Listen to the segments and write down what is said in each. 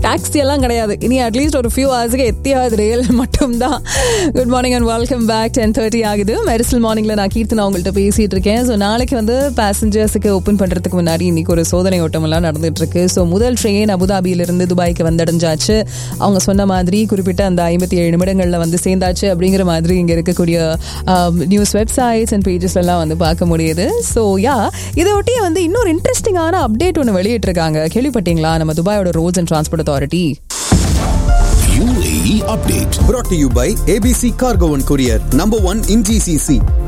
Taxi எல்லாம் கிடையாது இனி அட்லீஸ்ட் ஒரு ஃபியூ ஹவர்ஸுக்கு எத்தியாவது ரயில் மட்டும்தான் good morning and welcome back ten thirty ஆகுது மெரிசல் மார்னிங்ல நான் கீர்த்தனா உங்கள்கிட்ட பேசிட்டு இருக்கேன் ஸோ நாளைக்கு வந்து பேசஞ்சர்ஸுக்கு ஓப்பன் பண்றதுக்கு முன்னாடி இன்னைக்கு ஒரு சோதனை ஓட்டம் எல்லாம் நடந்துட்டு இருக்கு ஸோ முதல் ட்ரெயின் அபுதாபியிலிருந்து துபாய்க்கு வந்தடைஞ்சாச்சு அவங்க சொன்ன மாதிரி குறிப்பிட்ட அந்த ஐம்பத்தி ஏழு நிமிடங்கள்ல வந்து சேர்ந்தாச்சு அப்படிங்கிற மாதிரி இங்க இருக்கக்கூடிய நியூஸ் வெப்சைட்ஸ் அண்ட் பேஜஸ் எல்லாம் வந்து பார்க்க முடியுது ஸோ யா இதை ஒட்டி வந்து இன்னொரு இன்ட்ரெஸ்டிங்கான அப்டேட் ஒன்று வெளியிட்டிருக்காங்க கேள்விப்பட்டீங்களா நம்ம துபாயோட roads and transport authority UAE update. brought to you by ABC Cargo and Courier, number one in GCC.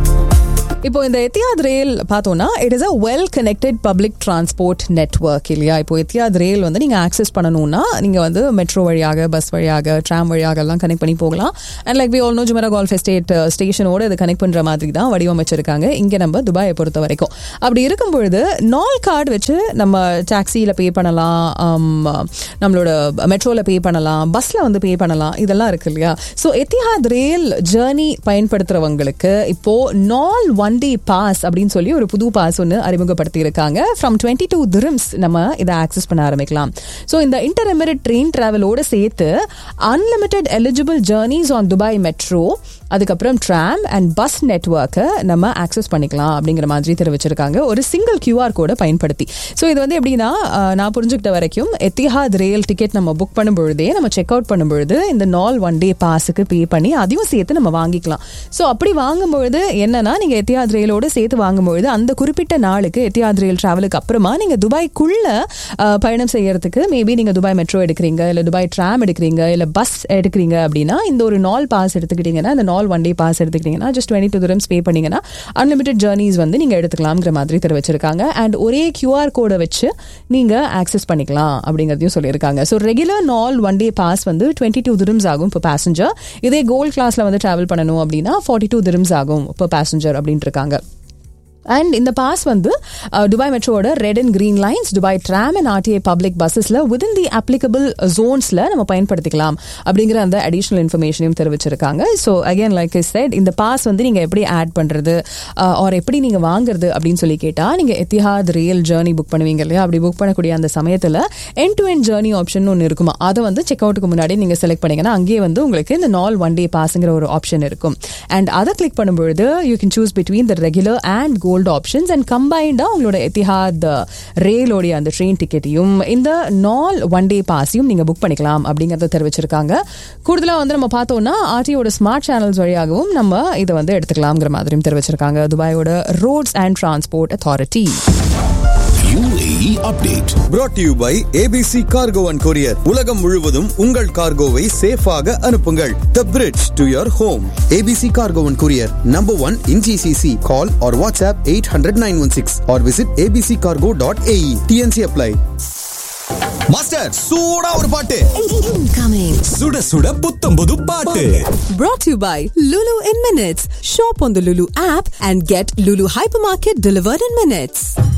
இப்போ இந்த எத்தியாத் ரயில் பார்த்தோம்னா it is a well connected public transport network இல்லையா இப்போ எத்தியாத் ரயில் வந்து நீங்கள் ஆக்சஸ் பண்ணணும்னா நீங்கள் வந்து மெட்ரோ வழியாக பஸ் வழியாக ட்ராம் வழியாக எல்லாம் கனெக்ட் பண்ணி போகலாம் and like we all know Jumeirah golf estates ஸ்டேஷனோட இது கனெக்ட் பண்ணுற மாதிரி தான் வடிவமைச்சிருக்காங்க இங்கே நம்ம துபாயை பொறுத்த வரைக்கும் அப்படி இருக்கும் பொழுது நால் கார்டு வச்சு நம்ம டாக்ஸியில் பே பண்ணலாம் um, நம்மளோட மெட்ரோவில் பே பண்ணலாம் பஸ்ஸில் வந்து பே பண்ணலாம் இதெல்லாம் இருக்கு இல்லையா ஸோ எத்திஹாத் ரயில் ஜேர்னி பயன்படுத்துறவங்களுக்கு இப்போ நால் ஒன் டே பாஸ் அப்படின்னு சொல்லி ஒரு புது பாஸ் ஒன்று அறிமுகப்படுத்தி இருக்காங்க ஃப்ரம் டுவெண்ட்டி டூ திரும்ஸ் நம்ம இதை ஆக்சஸ் பண்ண ஆரம்பிக்கலாம் ஸோ இந்த இன்டர் எமிரேட் ட்ரெயின் டிராவலோட சேர்த்து unlimited eligible journeys on Dubai metro அதுக்கப்புறம் ட்ராம் அண்ட் பஸ் நெட்ஒர்க்கை நம்ம ஆக்சஸ் பண்ணிக்கலாம் அப்படிங்கிற மாதிரி தெரிவிச்சிருக்காங்க ஒரு சிங்கிள் கியூஆர் கோடை பயன்படுத்தி ஸோ இது வந்து எப்படின்னா அஹ், நான் புரிஞ்சுக்கிட்ட வரைக்கும் எத்திஹாத் ரயில் டிக்கெட் நம்ம புக் பண்ணும் பொழுதே நம்ம செக் அவுட் பண்ணும்பொழுது இந்த நாள் ஒன் டே பாஸுக்கு பே பண்ணி அதையும் சேர்த்து நம்ம வாங்கிக்கலாம் ஸோ அப்படி வாங்கும்பொழுது என்னன்னா நீங்க எத்தியாத் ரயிலோட சேர்த்து வாங்கும்பொழுது அந்த குறிப்பிட்ட நாளுக்கு எத்தியாத் ரயில் டிராவலுக்கு அப்புறமா நீங்க துபாய்க்குள்ள அஹ், பயணம் செய்யறதுக்கு மேபி நீங்க துபாய் மெட்ரோ எடுக்கிறீங்க இல்ல துபாய் ட்ராம் எடுக்கிறீங்க இல்ல பஸ் எடுக்கிறீங்க அப்படின்னா இந்த ஒரு நாள் பாஸ் எடுத்துக்கிட்டீங்கன்னா இந்த நாள் ஒன் டே பாஸ் எடுத்துக்கிட்டீங்கன்னா just twenty two dirhams pay பண்ணீங்கன்னா அன்லிமிட்டட் ஜேர்னிஸ் வந்து நீங்க எடுத்துக்கலாம்ங்கிற மாதிரி தெரிவிச்சிருக்காங்க அண்ட் ஒரே கியூஆர் கோடை வச்சு நீங்க ஆக்சஸ் பண்ணிக்கலாம் அப்படிங்கிறதையும் சொல்லியிருக்காங்க so regular nol one day pass வந்து டுவெண்ட்டி டூ திரம்ஸ் ஆகும் இப்போ பேசஞ்சர் இதே கோல்ட் கிளாஸ்ல வந்து டிராவல் பண்ணணும் அப்படின்னா ஃபார்ட்டி டூ திரம்ஸ் ஆகும் இப்போ பேசஞ்சர் அப்படின்ட்டு இருக்காங்க அண்ட் இந்த பாஸ் வந்து அஹ், துபாய் மெட்ரோட red and green lines Dubai tram and RTA public பஸ்ஸஸ்ல விதின் தி அப்ளிகபிள் ஜோன்ஸ்ல நம்ம பயன்படுத்திக்கலாம் அப்படிங்கிற அந்த அடிஷனல் இன்ஃபர்மேஷனையும் தெரிவிச்சிருக்காங்க so again like is said இந்த பாஸ் வந்து நீங்க எப்படி ஆட் பண்றது ஆர் எப்படி நீங்க வாங்குறது அப்படின்னு சொல்லி கேட்டா நீங்க எத்திஹாத் ரியல் ஜேர்னி புக் பண்ணுவீங்க இல்லையா அப்படி புக் பண்ணக்கூடிய அந்த சமயத்துல end to end journey option ஒன்று இருக்குமா அதை வந்து செக் அவுட்டுக்கு முன்னாடி நீங்க செலக்ட் பண்ணீங்கன்னா அங்கேயே வந்து உங்களுக்கு இந்த நாள் ஒன் டே பாஸ்ங்கிற ஒரு ஆப்ஷன் இருக்கும் அண்ட் அதை கிளிக் பண்ணும்பொழுது you can choose between the regular and gold options and கம்பைண்டா உங்களோட எத்திஹாத் ரயிலோடைய அந்த ட்ரெயின் டிக்கெட்டையும் இந்த நாள் ஒன் டே பாஸையும் நீங்க புக் பண்ணிக்கலாம் அப்படிங்கறத தெரிவிச்சிருக்காங்க கூடுதலா வந்து நம்ம பார்த்தோம்னா ஆர்டியோட ஸ்மார்ட் சேனல்ஸ் வழியாகவும் நம்ம இதை வந்து எடுத்துக்கலாம்ங்கிற மாதிரியும் தெரிவிச்சிருக்காங்க துபாயோட roads and transport authority UAE update. brought to you by ABC Cargo and Courier. உலகம் முழுவதும் உங்கள் கார்கோவை சேஃபாக அனுப்புங்கள் The bridge to your home. ABC Cargo and Courier, number one in GCC. Call or WhatsApp 800-916 or visit abccargo.ae. TNC apply. Master சூடா ஒரு பாட்டு Incoming. சுட சுட புத்தம் புது பாட்டு Brought to you by Lulu in Minutes. Shop on the Lulu app and get Lulu Hypermarket delivered in minutes.